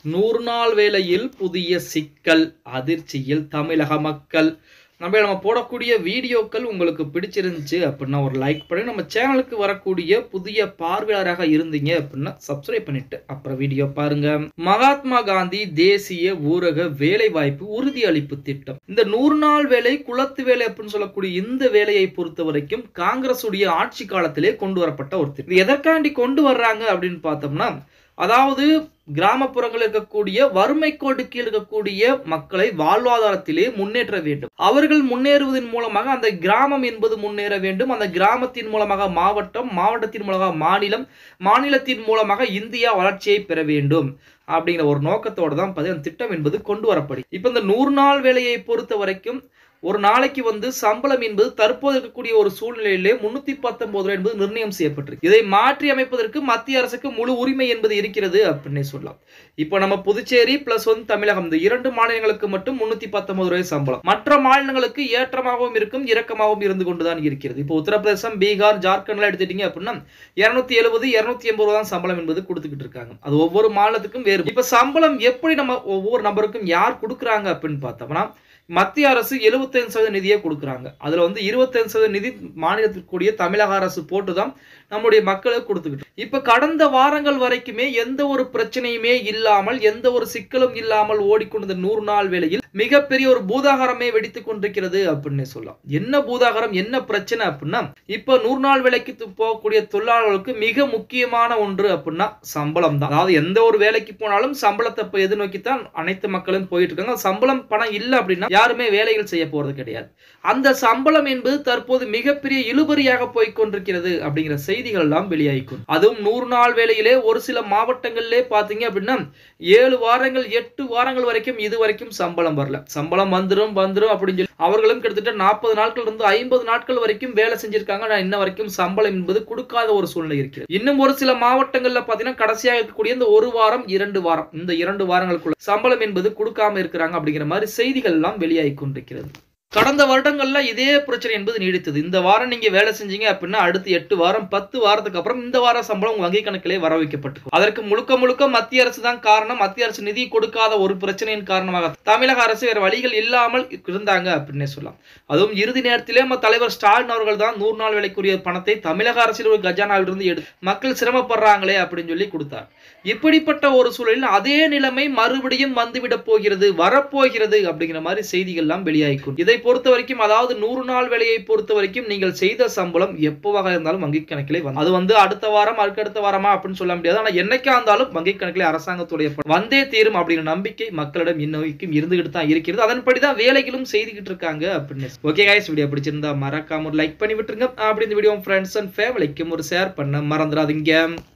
நூறு நாள் வேளையில் புதிய சிக்கல் அதிர்ச்சியில் தமிழக மக்கள் நம்ம நம்ம போடக்கூடிய வீடியோக்கள் உங்களுக்கு பிடிச்சிருந்துச்சு அப்படின்னா ஒரு லைக் பண்ணி நம்ம சேனலுக்கு வரக்கூடிய புதிய பார்வையாளராக இருந்தீங்க அப்படின்னா சப்ஸ்கிரைப் பண்ணிட்டு அப்புறம் வீடியோ பாருங்க மகாத்மா காந்தி தேசிய ஊரக வேலை வாய்ப்பு உறுதியளிப்பு திட்டம் இந்த நூறு நாள் வேலை குளத்து வேலை அப்படின்னு சொல்லக்கூடிய இந்த வேலையை பொறுத்த வரைக்கும் காங்கிரஸ் உடைய ஆட்சி காலத்திலே கொண்டு வரப்பட்ட ஒரு திட்டம் இது எதற்காண்டி கொண்டு வர்றாங்க அப்படின்னு பார்த்தோம்னா அதாவது கிராமப்புறங்களில் இருக்கக்கூடிய வறுமை கோடு கீழ் இருக்கக்கூடிய மக்களை வாழ்வாதாரத்திலே முன்னேற்ற வேண்டும் அவர்கள் முன்னேறுவதன் மூலமாக அந்த கிராமம் என்பது முன்னேற வேண்டும் அந்த கிராமத்தின் மூலமாக மாவட்டம் மாவட்டத்தின் மூலமாக மாநிலம் மாநிலத்தின் மூலமாக இந்தியா வளர்ச்சியை பெற வேண்டும் அப்படிங்கிற ஒரு நோக்கத்தோடு தான் பார்த்தீங்கன்னா திட்டம் என்பது கொண்டு வரப்படி இப்போ இந்த நூறு நாள் வேலையை பொறுத்த வரைக்கும் ஒரு நாளைக்கு வந்து சம்பளம் என்பது தற்போது இருக்கக்கூடிய ஒரு சூழ்நிலையிலே முன்னூத்தி பத்தொன்பது ரூபாய் என்பது நிர்ணயம் செய்யப்பட்டிருக்கு இதை மாற்றி அமைப்பதற்கு மத்திய அரசுக்கு முழு உரிமை என்பது இருக்கிறது அப்படின்னே சொல்லலாம் இப்போ நம்ம புதுச்சேரி பிளஸ் வந்து தமிழகம் இந்த இரண்டு மாநிலங்களுக்கு மட்டும் முன்னூத்தி பத்தொன்பது ரூபாய் சம்பளம் மற்ற மாநிலங்களுக்கு ஏற்றமாகவும் இருக்கும் இறக்கமாகவும் இருந்து கொண்டுதான் இருக்கிறது இப்போ உத்தரப்பிரதேசம் பீகார் ஜார்க்கண்ட்லாம் எடுத்துட்டீங்க அப்படின்னா இருநூத்தி எழுபது இருநூத்தி எண்பது ரூபா தான் சம்பளம் என்பது கொடுத்துக்கிட்டு இருக்காங்க அது ஒவ்வொரு மாநிலத்துக்கும் வேறு இப்ப சம்பளம் எப்படி நம்ம ஒவ்வொரு நபருக்கும் யார் கொடுக்குறாங்க அப்படின்னு பார்த்தோம்னா மத்திய அரசு எழுபத்தைந்து சதவீத நிதியை கொடுக்குறாங்க அதுல வந்து இருபத்தைந்து சதவீத நிதி மாநிலத்திற்குரிய தமிழக அரசு போட்டுதான் நம்முடைய மக்களுக்கு கொடுத்துக்கிட்டு இப்ப கடந்த வாரங்கள் வரைக்குமே எந்த ஒரு பிரச்சனையுமே இல்லாமல் எந்த ஒரு சிக்கலும் இல்லாமல் ஓடிக்கொண்ட நூறு நாள் வேளையில் மிகப்பெரிய ஒரு பூதாகரமே வெடித்துக் கொண்டிருக்கிறது அப்படின்னு சொல்லலாம் என்ன பூதாகரம் என்ன பிரச்சனை அப்படின்னா இப்ப நூறு நாள் வேலைக்கு போகக்கூடிய தொழிலாளர்களுக்கு மிக முக்கியமான ஒன்று அப்படின்னா சம்பளம் தான் அதாவது எந்த ஒரு வேலைக்கு போனாலும் சம்பளத்தை இப்போ எதிர்நோக்கித்தான் அனைத்து மக்களும் போயிட்டு இருக்காங்க சம்பளம் பணம் இல்லை அப்படின்னா யாருமே வேலைகள் செய்ய போறது கிடையாது அந்த சம்பளம் என்பது தற்போது மிகப்பெரிய இழுபறியாக போய் கொண்டிருக்கிறது அப்படிங்கிற செய்திகள் எல்லாம் வெளியாகிக்கும் அதுவும் நூறு நாள் வேலையிலே ஒரு சில மாவட்டங்களிலே பாத்தீங்க அப்படின்னா ஏழு வாரங்கள் எட்டு வாரங்கள் வரைக்கும் இது வரைக்கும் சம்பளம் வரல சம்பளம் வந்துடும் வந்துடும் அப்படின்னு சொல்லி அவர்களும் கிட்டத்தட்ட நாற்பது நாட்கள் இருந்து ஐம்பது நாட்கள் வரைக்கும் வேலை செஞ்சிருக்காங்க நான் இன்ன வரைக்கும் சம்பளம் என்பது கொடுக்காத ஒரு சூழ்நிலை இருக்கிறது இன்னும் ஒரு சில மாவட்டங்கள்ல பாத்தீங்கன்னா கடைசியாக இருக்கக்கூடிய இந்த ஒரு வாரம் இரண்டு வாரம் இந்த இரண்டு வாரங்களுக்குள்ள சம்பளம் என்பது கொடுக்காம இருக்கிறாங்க அப்படிங்கிற மாதிரி செய்திகள் எல்லாம் வெளியாகி கொண்டிருக்கிறது கடந்த வருடங்கள்ல இதே பிரச்சனை என்பது நீடித்தது இந்த வாரம் நீங்க வேலை செஞ்சீங்க அப்படின்னா அடுத்து எட்டு வாரம் பத்து வாரத்துக்கு அப்புறம் இந்த வார சம்பளம் உங்க வங்கி கணக்கிலே வர வைக்கப்பட்டு அதற்கு முழுக்க முழுக்க மத்திய அரசு தான் காரணம் மத்திய அரசு நிதி கொடுக்காத ஒரு பிரச்சனையின் காரணமாக தமிழக அரசு வேற வழிகள் இல்லாமல் இருந்தாங்க அப்படின்னே சொல்லலாம் அதுவும் இறுதி நேரத்திலே நம்ம தலைவர் ஸ்டாலின் அவர்கள் தான் நூறு நாள் வேலைக்குரிய பணத்தை தமிழக அரசியல் ஒரு கஜானாவிலிருந்து எடு மக்கள் சிரமப்படுறாங்களே அப்படின்னு சொல்லி கொடுத்தார் இப்படிப்பட்ட ஒரு சூழலில் அதே நிலைமை மறுபடியும் வந்துவிடப் போகிறது வரப்போகிறது அப்படிங்கிற மாதிரி செய்திகள் எல்லாம் வெளியாகிக்கும் இதை பொறுத்த வரைக்கும் அதாவது நூறு நாள் வேலையை பொறுத்த வரைக்கும் நீங்கள் செய்த சம்பளம் எப்போவாக இருந்தாலும் வங்கி கணக்கிலே வந்து அது வந்து அடுத்த வாரம் அடுத்த வாரமா அப்படின்னு சொல்ல முடியாது ஆனா என்னைக்கா இருந்தாலும் வங்கி கணக்கிலே அரசாங்கத்துடைய வந்தே தீரும் அப்படிங்கிற நம்பிக்கை மக்களிடம் இன்னைக்கும் இருந்துகிட்டு தான் இருக்கிறது அதன்படி தான் வேலைகளும் செய்துகிட்டு இருக்காங்க அப்படின்னு ஓகே கைஸ் வீடியோ பிடிச்சிருந்தா மறக்காம ஒரு லைக் பண்ணி விட்டுருங்க அப்படி இந்த வீடியோ ஃப்ரெண்ட்ஸ் அண்ட் ஃபேமிலிக்கும் ஒரு ஷேர் பண்ண மறந்துடாதீங்க